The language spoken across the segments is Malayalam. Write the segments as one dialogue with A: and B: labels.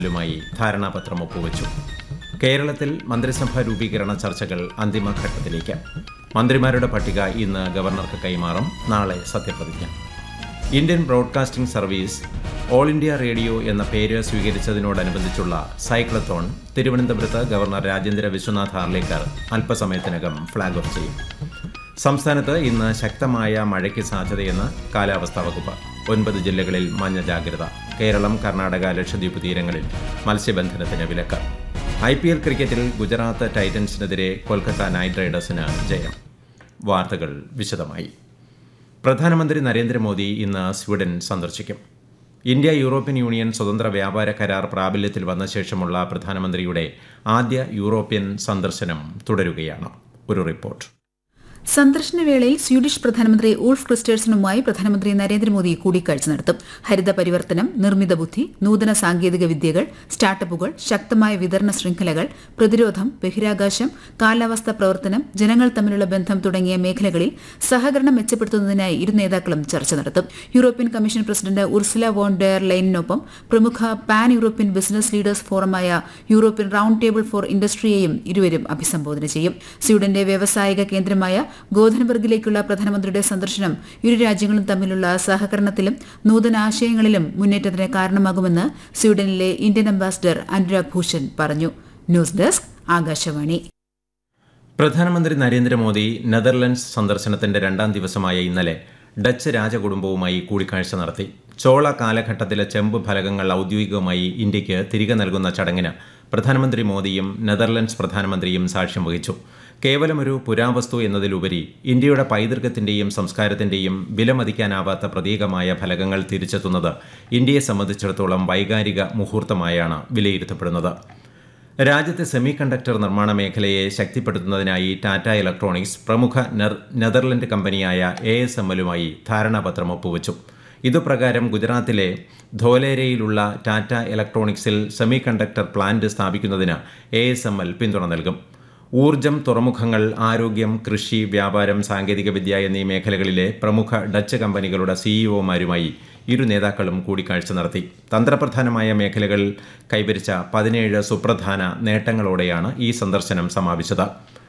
A: ലുമായി ധാരണാപത്രം ഒപ്പുവച്ചു കേരളത്തിൽ മന്ത്രിസഭാ രൂപീകരണ ചർച്ചകൾ അന്തിമഘട്ടത്തിലേക്ക് മന്ത്രിമാരുടെ പട്ടിക ഇന്ന് ഗവർണർക്ക് കൈമാറും നാളെ സത്യപ്രതിജ്ഞ Indian broadcasting service all India radio എന്ന പേര് സ്വീകരിച്ചതിനോടനുബന്ധിച്ചുള്ള സൈക്ലത്തോൺ തിരുവനന്തപുരത്ത് ഗവർണർ രാജേന്ദ്ര വിശ്വനാഥ് ഹാർലേക്കർ അല്പസമയത്തിനകം ഫ്ളാഗ് ഓഫ് ചെയ്യും സംസ്ഥാനത്ത് ഇന്ന് ശക്തമായ മഴയ്ക്ക് സാധ്യതയെന്ന് കാലാവസ്ഥാ വകുപ്പ് ഒൻപത് ജില്ലകളിൽ മഞ്ഞ ജാഗ്രത കേരളം കർണാടക ലക്ഷദ്വീപ് തീരങ്ങളിൽ മത്സ്യബന്ധനത്തിന് വിലക്ക് ഐ പി എൽ ക്രിക്കറ്റിൽ ഗുജറാത്ത് ടൈറ്റൻസിനെതിരെ കൊൽക്കത്ത നൈറ്റ് റൈഡേഴ്സിന് ജയം വാർത്തകൾ വിശദമായി പ്രധാനമന്ത്രി നരേന്ദ്രമോദി ഇന്ന് സ്വീഡൻ സന്ദർശിക്കും ഇന്ത്യ യൂറോപ്യൻ യൂണിയൻ സ്വതന്ത്ര വ്യാപാര കരാർ പ്രാബല്യത്തിൽ വന്ന ശേഷമുള്ള പ്രധാനമന്ത്രിയുടെ ആദ്യ യൂറോപ്യൻ സന്ദർശനം തുടരുകയാണ് ഒരു റിപ്പോർട്ട്
B: സന്ദർശനവേളയിൽ സ്വീഡിഷ് പ്രധാനമന്ത്രി ഊൾഫ് ക്രിസ്റ്റേഴ്സണുമായി പ്രധാനമന്ത്രി നരേന്ദ്രമോദി കൂടിക്കാഴ്ച നടത്തും ഹരിത പരിവർത്തനം നിർമ്മിത ബുദ്ധി നൂതന സാങ്കേതിക വിദ്യകൾ സ്റ്റാർട്ടപ്പുകൾ ശക്തമായ വിതരണ ശൃംഖലകൾ പ്രതിരോധം ബഹിരാകാശം കാലാവസ്ഥാ പ്രവർത്തനം ജനങ്ങൾ തമ്മിലുള്ള ബന്ധം തുടങ്ങിയ മേഖലകളിൽ സഹകരണം മെച്ചപ്പെടുത്തുന്നതിനായി ഇരു നേതാക്കളും ചർച്ച നടത്തും European commission president Ursula von der ലൈനിനൊപ്പം പ്രമുഖ പാൻ യൂറോപ്യൻ ബിസിനസ് ലീഡേഴ്സ് ഫോറമായ യൂറോപ്യൻ റൌണ്ട് ടേബിൾ ഫോർ ഇൻഡസ്ട്രിയെയും ഇരുവരും അഭിസംബോധന ചെയ്യും സ്വീഡന്റെ വ്യവസായിക കേന്ദ്രമായ ഗോധൻബർഗിലേക്കുള്ള പ്രധാനമന്ത്രിയുടെ സന്ദർശനം ഇരു രാജ്യങ്ങളും തമ്മിലുള്ള സഹകരണത്തിലും നൂതന ആശയങ്ങളിലും മുന്നേറ്റത്തിന് കാരണമാകുമെന്ന് സ്വീഡനിലെ ഇന്ത്യൻ അംബാസിഡർ അനുരാഗ് ഭൂഷൺ പറഞ്ഞു ന്യൂസ് ഡെസ്ക് ആകാശവാണി
A: പ്രധാനമന്ത്രി നരേന്ദ്രമോദി നെതർലൻഡ്സ് സന്ദർശനത്തിന്റെ രണ്ടാം ദിവസമായ ഇന്നലെ ഡച്ച് രാജകുടുംബവുമായി കൂടിക്കാഴ്ച നടത്തി ചോള കാലഘട്ടത്തിലെ ചെമ്പ് ഫലകങ്ങൾ ഔദ്യോഗികമായി ഇന്ത്യക്ക് തിരികെ നൽകുന്ന ചടങ്ങിന് പ്രധാനമന്ത്രി മോദിയും നെതർലൻഡ്സ് പ്രധാനമന്ത്രിയും സാക്ഷ്യം വഹിച്ചു കേവലമൊരു പുരാവസ്തു എന്നതിലുപരി ഇന്ത്യയുടെ പൈതൃകത്തിന്റെയും സംസ്കാരത്തിന്റെയും വിലമതിക്കാനാവാത്ത പ്രതീകമായ ഫലകങ്ങൾ തിരിച്ചെത്തുന്നത് ഇന്ത്യയെ സംബന്ധിച്ചിടത്തോളം വൈകാരിക മുഹൂർത്തമായാണ് വിലയിരുത്തപ്പെടുന്നത് രാജ്യത്തെ സെമി കണ്ടക്ടർ നിർമ്മാണ മേഖലയെ ശക്തിപ്പെടുത്തുന്നതിനായി ടാറ്റ ഇലക്ട്രോണിക്സ് പ്രമുഖ നെതർലൻഡ് കമ്പനിയായ എ എസ് എമ്മിലുമായി ധാരണാപത്രം ഒപ്പുവച്ചു ഇതുപ്രകാരം ഗുജറാത്തിലെ ധോലേരയിലുള്ള ടാറ്റ ഇലക്ട്രോണിക്സിൽ സെമി കണ്ടക്ടർ പ്ലാന്റ് സ്ഥാപിക്കുന്നതിന് എ എസ് എം എൽ പിന്തുണ നൽകും ഊർജം തുറമുഖങ്ങൾ ആരോഗ്യം കൃഷി വ്യാപാരം സാങ്കേതികവിദ്യ എന്നീ മേഖലകളിലെ പ്രമുഖ ഡച്ച് കമ്പനികളുടെ സിഇഒമാരുമായി ഇരു നേതാക്കളും കൂടിക്കാഴ്ച നടത്തി തന്ത്രപ്രധാനമായ മേഖലകൾ കൈവരിച്ച പതിനേഴ് സുപ്രധാന നേട്ടങ്ങളോടെയാണ് ഈ സന്ദർശനം സമാപിച്ചത്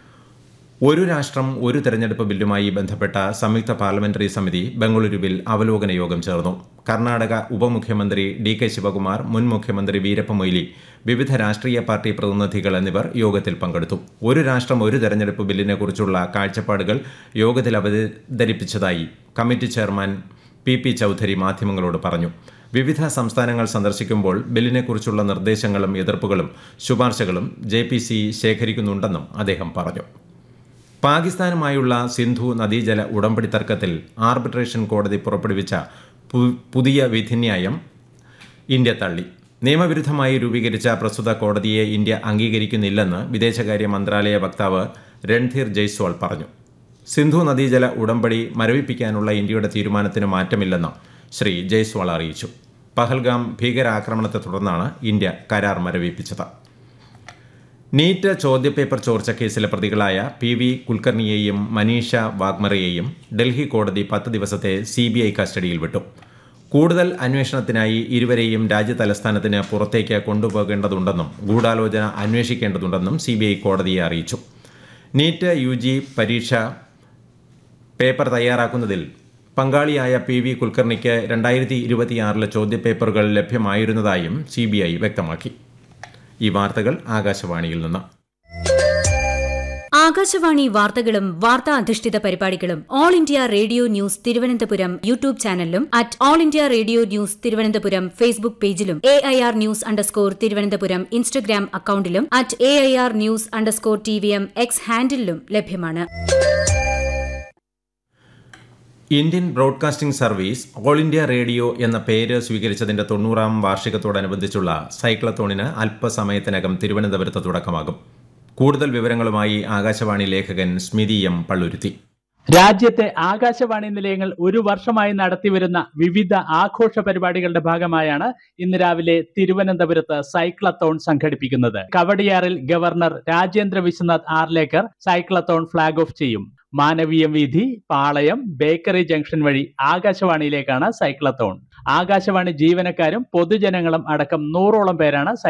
A: ഒരു രാഷ്ട്രം ഒരു തെരഞ്ഞെടുപ്പ് ബില്ലുമായി ബന്ധപ്പെട്ട സംയുക്ത പാർലമെന്ററി സമിതി ബംഗളൂരുവിൽ അവലോകന യോഗം ചേർന്നു കർണാടക ഉപമുഖ്യമന്ത്രി ഡി കെ ശിവകുമാർ മുൻ മുഖ്യമന്ത്രി വീരപ്പ മൊയ്ലി വിവിധ രാഷ്ട്രീയ പാർട്ടി പ്രതിനിധികൾ എന്നിവർ യോഗത്തിൽ പങ്കെടുത്തു ഒരു രാഷ്ട്രം ഒരു തെരഞ്ഞെടുപ്പ് ബില്ലിനെ കുറിച്ചുള്ള കാഴ്ചപ്പാടുകൾ യോഗത്തിൽ അവതരിപ്പിച്ചതായി committee chairman P P Chaudhary മാധ്യമങ്ങളോട് പറഞ്ഞു വിവിധ സംസ്ഥാനങ്ങൾ സന്ദർശിക്കുമ്പോൾ ബില്ലിനെക്കുറിച്ചുള്ള നിർദ്ദേശങ്ങളും എതിർപ്പുകളും ശുപാർശകളും ജെ പി സി ശേഖരിക്കുന്നുണ്ടെന്നും അദ്ദേഹം പറഞ്ഞു പാകിസ്ഥാനുമായുള്ള സിന്ധു നദീജല ഉടമ്പടി തർക്കത്തിൽ ആർബിട്രേഷൻ കോടതി പുറപ്പെടുവിച്ച പുതിയ വിധിന്യായം ഇന്ത്യ തള്ളി നിയമവിരുദ്ധമായി രൂപീകരിച്ച പ്രസ്തുത കോടതിയെ ഇന്ത്യ അംഗീകരിക്കുന്നില്ലെന്ന് വിദേശകാര്യ മന്ത്രാലയ വക്താവ് രൺധീർ ജയ്സ്വാൾ പറഞ്ഞു സിന്ധു നദീജല ഉടമ്പടി മരവിപ്പിക്കാനുള്ള ഇന്ത്യയുടെ തീരുമാനത്തിന് മാറ്റമില്ലെന്ന് ശ്രീ ജയ്സ്വാൾ അറിയിച്ചു പഹൽഗാം ഭീകരാക്രമണത്തെ തുടർന്നാണ് ഇന്ത്യ കരാർ മരവിപ്പിച്ചത് നീറ്റ് ചോദ്യപേപ്പർ ചോർച്ച കേസിലെ പ്രതികളായ പി വി കുൽക്കർണിയെയും മനീഷ വാഗ്മറയെയും ഡൽഹി കോടതി പത്ത് ദിവസത്തെ സി ബി ഐ കസ്റ്റഡിയിൽ വിട്ടു കൂടുതൽ അന്വേഷണത്തിനായി ഇരുവരെയും രാജ്യതലസ്ഥാനത്തിന് പുറത്തേക്ക് കൊണ്ടുപോകേണ്ടതുണ്ടെന്നും ഗൂഢാലോചന അന്വേഷിക്കേണ്ടതുണ്ടെന്നും സി ബി ഐ കോടതിയെ അറിയിച്ചു നീറ്റ് യു ജി പരീക്ഷ പേപ്പർ തയ്യാറാക്കുന്നതിൽ പങ്കാളിയായ പി വി കുൽക്കർണിക്ക് രണ്ടായിരത്തി ഇരുപത്തിയാറിലെ ചോദ്യപേപ്പറുകൾ ലഭ്യമായിരുന്നതായും സി ബി ഐ വ്യക്തമാക്കി ഈ വാർത്തകൾ ആകാശവാണിയിൽ നിന്ന്
C: ആകാശവാണി വാർത്തകളും വാർത്താ അധിഷ്ഠിത പരിപാടികളും all India radio news Thiruvananthapuram YouTube ചാനലിലും at all India radio news Thiruvananthapuram Facebook പേജിലും A I R news underscore Thiruvananthapuram Instagram അക്കൌണ്ടിലും at A I R news underscore T V M X ഹാൻഡിലും ലഭ്യമാണ്
A: Indian broadcasting service all India radio എന്ന പേര് സ്വീകരിച്ചതിന്റെ തൊണ്ണൂറാം വാർഷികത്തോടനുബന്ധിച്ചുള്ള സൈക്ലത്തോണിന് അല്പസമയത്തിനകം തിരുവനന്തപുരത്ത് തുടക്കമാകും കൂടുതൽ വിവരങ്ങളുമായി ആകാശവാണി ലേഖകൻ സ്മിതി എം പള്ളുരുത്തി
D: രാജ്യത്തെ ആകാശവാണി നിലയങ്ങൾ ഒരു വർഷമായി നടത്തിവരുന്ന വിവിധ ആഘോഷ പരിപാടികളുടെ ഭാഗമായാണ് ഇന്ന് രാവിലെ തിരുവനന്തപുരത്ത് സൈക്ലത്തോൺ സംഘടിപ്പിക്കുന്നത് കവടിയാറിൽ governor Rajendra Vishwanath Arlekar cyclothon flag off ചെയ്യും മാനവീയം വീഥി പാളയം ബേക്കറി ജംഗ്ഷൻ വഴി ആകാശവാണിയിലേക്കാണ് സൈക്ലത്തോൺ ആകാശവാണി ജീവനക്കാരും പൊതുജനങ്ങളും അടക്കം നൂറോളം പേരാണ്